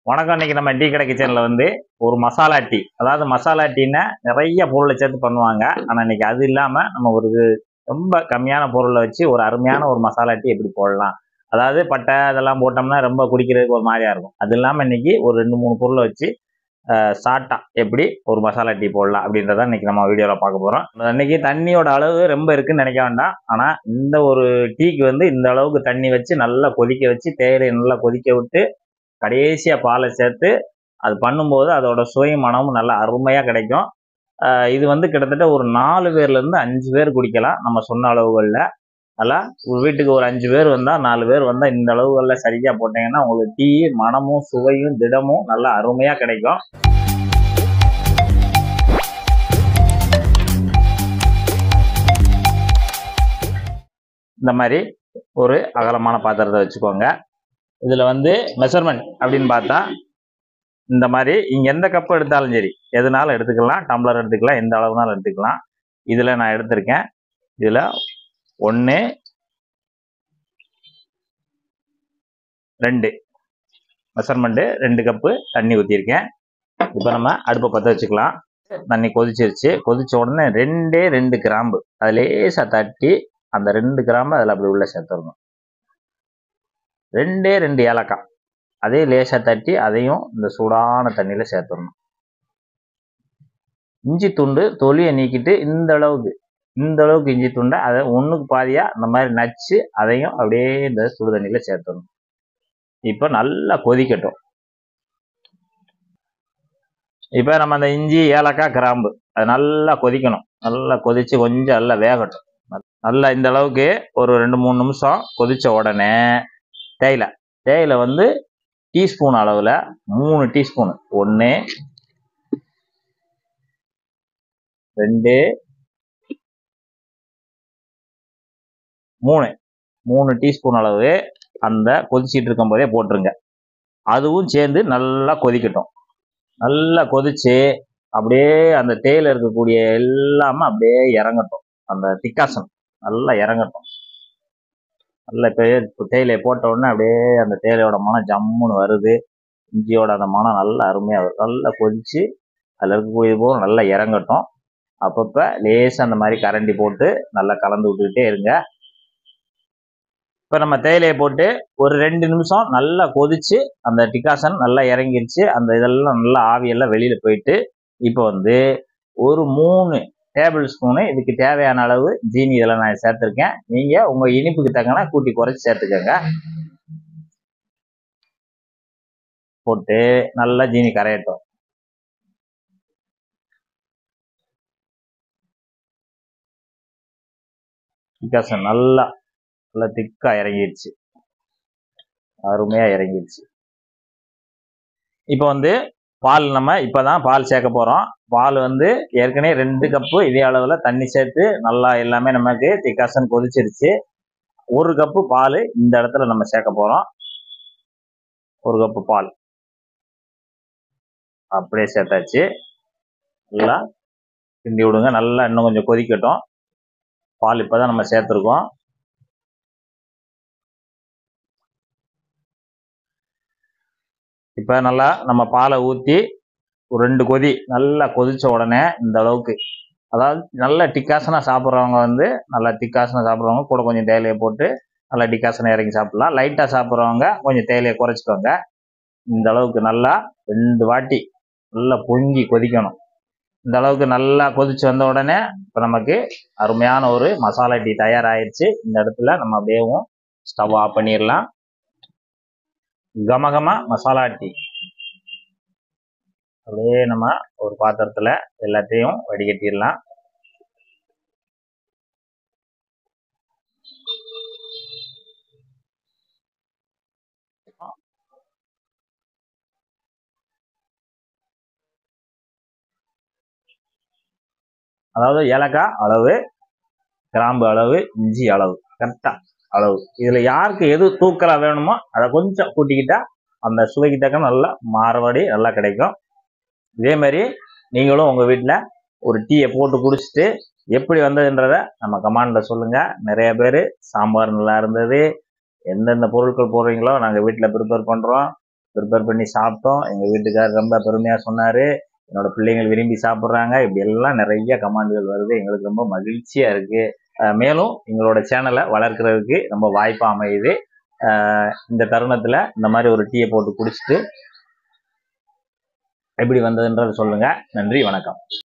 வணக்கம் இன்னைக்கு நம்ம டீ கடை கிச்சனில் வந்து ஒரு மசாலா டீ அதாவது மசாலா டீன்னா நிறைய பொருளை சேர்த்து பண்ணுவாங்க ஆனால் இன்னைக்கு அது இல்லாமல் நம்ம ஒரு ரொம்ப கம்மியான பொருளை வச்சு ஒரு அருமையான ஒரு மசாலா டீ எப்படி போடலாம் அதாவது பட்டை அதெல்லாம் போட்டோம்னா ரொம்ப குடிக்கிறதுக்கு ஒரு மாதிரியா இருக்கும் அது இல்லாமல் இன்னைக்கு ஒரு ரெண்டு மூணு பொருளை வச்சு ஷார்ட்டாக எப்படி ஒரு மசாலா டீ போடலாம் அப்படின்றத இன்னைக்கு நம்ம வீடியோவில் பார்க்க போகிறோம் இன்னைக்கு தண்ணியோட அளவு ரொம்ப இருக்குன்னு நினைக்க வேண்டாம் ஆனால் இந்த ஒரு டீக்கு வந்து இந்த அளவுக்கு தண்ணி வச்சு நல்லா கொதிக்க வச்சு தேயிலை நல்லா கொதிக்க விட்டு கடைசியாக பாலை சேர்த்து அது பண்ணும்போது அதோட சுவை மனமும் நல்லா அருமையாக கிடைக்கும் ஆஹ் இது வந்து கிட்டத்தட்ட ஒரு நாலு பேர்லேருந்து அஞ்சு பேர் குடிக்கலாம் நம்ம சொன்ன அளவுகளில் நல்லா ஒரு வீட்டுக்கு ஒரு அஞ்சு பேர் வந்தால் நாலு பேர் வந்தால் இந்த அளவுகளில் சரியாக போட்டிங்கன்னா உங்களுக்கு டீ மனமும் சுவையும் திடமும் நல்லா அருமையாக கிடைக்கும் இந்த மாதிரி ஒரு அகலமான பாத்திரத்தை வச்சுக்கோங்க இதில் வந்து மெஷர்மெண்ட் அப்படின்னு பார்த்தா இந்த மாதிரி இங்கே எந்த கப்பு எடுத்தாலும் சரி எதுனாலும் எடுத்துக்கலாம் டம்ளர் எடுத்துக்கலாம் எந்த அளவுனாலும் எடுத்துக்கலாம் இதில் நான் எடுத்திருக்கேன் இதில் ஒன்று ரெண்டு மெஷர்மெண்ட்டு ரெண்டு கப்பு தண்ணி ஊற்றிருக்கேன் இப்போ நம்ம அடுப்பை பற்ற வச்சுக்கலாம் தண்ணி கொதிச்சிருச்சு கொதிச்ச உடனே ரெண்டே ரெண்டு கிராம்பு அது லேசாக தட்டி அந்த ரெண்டு கிராம்பு அதில் அப்படி உள்ள சேர்த்துடணும் ரெண்டே ரெண்டு ஏலக்காய் அதே லேசாக தட்டி அதையும் இந்த சூடான தண்ணியில் சேர்த்துடணும் இஞ்சி துண்டு தொலியை நீக்கிட்டு இந்த அளவுக்கு இந்த அளவுக்கு இஞ்சி துண்டை அதை ஒன்றுக்கு பாதியாக இந்த மாதிரி நச்சு அதையும் அப்படியே இந்த சுடு தண்ணியில் சேர்த்துடணும் இப்போ நல்லா கொதிக்கட்டும் இப்போ நம்ம அந்த இஞ்சி ஏலக்காய் கிராம்பு அது நல்லா கொதிக்கணும் நல்லா கொதித்து கொஞ்சம் நல்லா வேகட்டும் நல்லா இந்த அளவுக்கு ஒரு ரெண்டு மூணு நிமிஷம் கொதித்த உடனே தேயிலை தேயிலை வந்து டீஸ்பூன் அளவில் மூணு டீஸ்பூனு ஒன்று ரெண்டு மூணு மூணு டீஸ்பூன் அளவு அந்த கொதிச்சிட்டு இருக்கும் போதே போட்டுருங்க அதுவும் சேர்ந்து நல்லா கொதிக்கட்டும் நல்லா கொதிச்சு அப்படியே அந்த தேயில இருக்கக்கூடிய எல்லாமே அப்படியே இறங்கட்டும் அந்த திக்காசம் நல்லா இறங்கட்டும் நல்லா இப்போ தேயிலையை போட்ட உடனே அப்படியே அந்த தேயிலையோட மனம் ஜம்முன்னு வருது இஞ்சியோட அந்த மனம் நல்லா அருமையாக வரும் நல்லா கொதிச்சு அதில் இருக்கக்கூடியது போக நல்லா இறங்கட்டும் அப்பப்போ லேசாக அந்த மாதிரி கரண்டி போட்டு நல்லா கலந்து விட்டுக்கிட்டே இருங்க இப்போ நம்ம தேயிலையை போட்டு ஒரு ரெண்டு நிமிஷம் நல்லா கொதிச்சு அந்த டிகாசன் நல்லா இறங்கிருச்சு அந்த இதெல்லாம் நல்லா ஆவியெல்லாம் வெளியில் போயிட்டு இப்போ வந்து ஒரு மூணு டேபிள் ஸ்பூனு இதுக்கு தேவையான அளவு ஜீனி இதெல்லாம் நான் சேர்த்துருக்கேன் நீங்கள் உங்கள் இனிப்புக்கு தக்கன கூட்டி குறைச்சி சேர்த்துக்கோங்க போட்டு நல்லா ஜீனி கரையட்டும் டிகாசன் நல்லா நல்லா திக்கா இறங்கிடுச்சு அருமையா இறங்கிடுச்சு இப்போ வந்து பால் நம்ம இப்பதான் பால் சேர்க்க போறோம் பால் வந்து ஏற்கனவே ரெண்டு கப்பு இதே அளவுல தண்ணி சேர்த்து நல்லா எல்லாமே நமக்கு திக்காசன் கொதிச்சிருச்சு ஒரு கப்பு பால் இந்த இடத்துல நம்ம சேர்க்க போறோம் ஒரு கப்பு பால் அப்படியே சேர்த்தாச்சு நல்லா கிண்டி விடுங்க நல்லா இன்னும் கொஞ்சம் கொதிக்கட்டும் பால் இப்பதான் நம்ம சேர்த்துருக்கோம் இப்போ நல்லா நம்ம பாலை ஊற்றி ஒரு ரெண்டு கொதி நல்லா கொதிச்ச உடனே இந்த அளவுக்கு அதாவது நல்லா டிக்காசனாக சாப்பிட்றவங்க வந்து நல்லா டிக்காசனாக சாப்பிட்றவங்க கூட கொஞ்சம் தேயிலையை போட்டு நல்லா டிக்காசனை இறங்கி சாப்பிட்லாம் லைட்டாக சாப்பிட்றவங்க கொஞ்சம் தேயிலையை குறைச்சிக்கோங்க இந்த அளவுக்கு நல்லா ரெண்டு வாட்டி நல்லா பொங்கி கொதிக்கணும் இந்த அளவுக்கு நல்லா கொதிச்சு வந்த உடனே இப்போ நமக்கு அருமையான ஒரு மசாலா டீ தயாராகிடுச்சு இந்த இடத்துல நம்ம அப்படியேவும் ஸ்டவ் ஆஃப் பண்ணிடலாம் கமகம மசாலா டீ அப்படியே நம்ம ஒரு பாத்திரத்துல எல்லாத்தையும் வடிகட்டிடலாம் அதாவது ஏலக்காய் அளவு கிராம்பு அளவு இஞ்சி அளவு கரெக்டா அளவு இதுல யாருக்கு எது தூக்கலா வேணுமோ அதை கொஞ்சம் கூட்டிக்கிட்டா அந்த சுவைக்கு தக்க நல்லா மாறுபடி நல்லா கிடைக்கும் இதே மாதிரி நீங்களும் உங்க வீட்டில் ஒரு டீயை போட்டு குடிச்சிட்டு எப்படி வந்ததுன்றத நம்ம கமாண்ட்ல சொல்லுங்க நிறைய பேர் சாம்பார் நல்லா இருந்தது எந்தெந்த பொருட்கள் போடுறீங்களோ நாங்கள் வீட்டில் ப்ரிப்பேர் பண்ணுறோம் ப்ரிப்பேர் பண்ணி சாப்பிட்டோம் எங்கள் வீட்டுக்காரர் ரொம்ப பெருமையாக சொன்னார் என்னோட பிள்ளைங்கள் விரும்பி சாப்பிட்றாங்க இப்படி எல்லாம் நிறைய கமாண்டுகள் வருது எங்களுக்கு ரொம்ப மகிழ்ச்சியாக இருக்குது மேலும் எங்களோட சேனலை வளர்க்குறதுக்கு ரொம்ப வாய்ப்பாக அமையுது அஹ் இந்த தருணத்தில் இந்த மாதிரி ஒரு டீயை போட்டு குடிச்சிட்டு எப்படி வந்ததுன்றது சொல்லுங்கள் நன்றி வணக்கம்